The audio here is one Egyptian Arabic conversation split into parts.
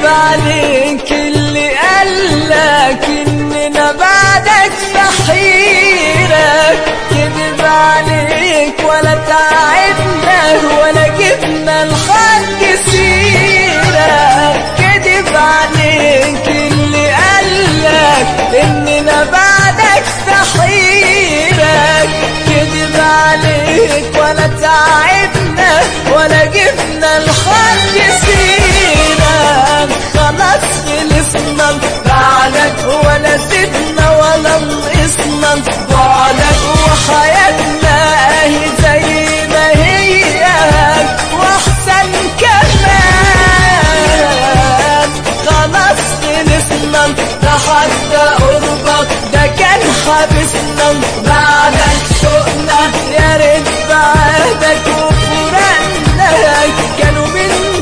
عليك اللي قالك اننا بعدك بحيرك كذب عليك ولا تعبنا ولا جبنا لحد سيرك كذب عليك اللي قالك اننا بعدك بحيرك كذب عليك ولا تعبنا ولا جبنا لحد سيرك خلاص خلصنا بعدك ولا زدنا ولا نقصنا بعدك وحياتنا اهي زي ما هي واحسن كمان خلاص خلصنا ده حتى قربك ده كان حابسنا بعدك شوقنا يا ريت بعدك وفراقنا كانوا من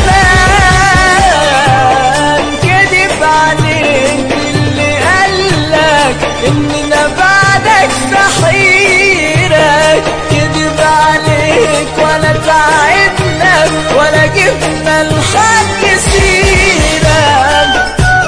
زمان كذب عليك اللي قالك اننا بعدك سحيرك كذب عليك ولا تعبنا ولا جبنا لحد سيرك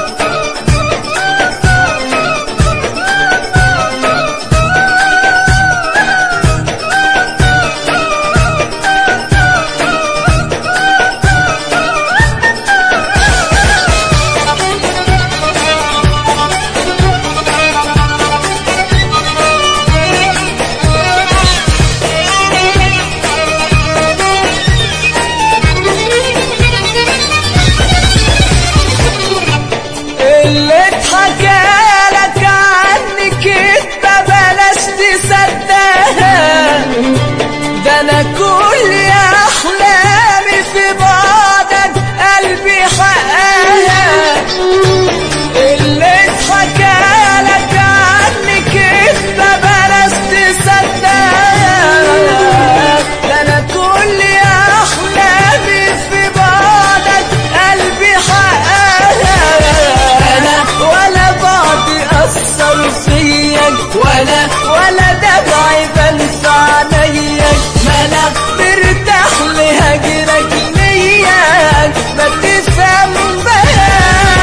اللي اتحكى لك عني كدبة بلاش تصدقها ده انا كل احلامي في بعدك قلبي حقها اللي اتحكى لك عني كدبة بلاش تصدقها ده انا كل احلامي في بعدك قلبي حقها انا ولا بعضي اثر فيك ولا ولا دمعي بنسى عليك ما انا مرتاح لهجرك لياك ما تفهم بقى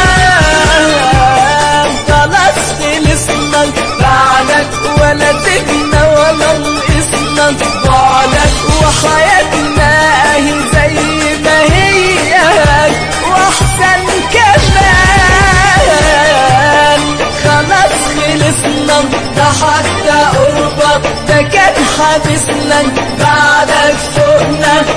خلاص خلصنا بعدك ولا زدنا ولا نقصنا بعدك وحياتنا اهي زي ما هي واحسن كمان خلاص خلصنا ده حتى قربك ده كان حابسنا بعدك فوقنا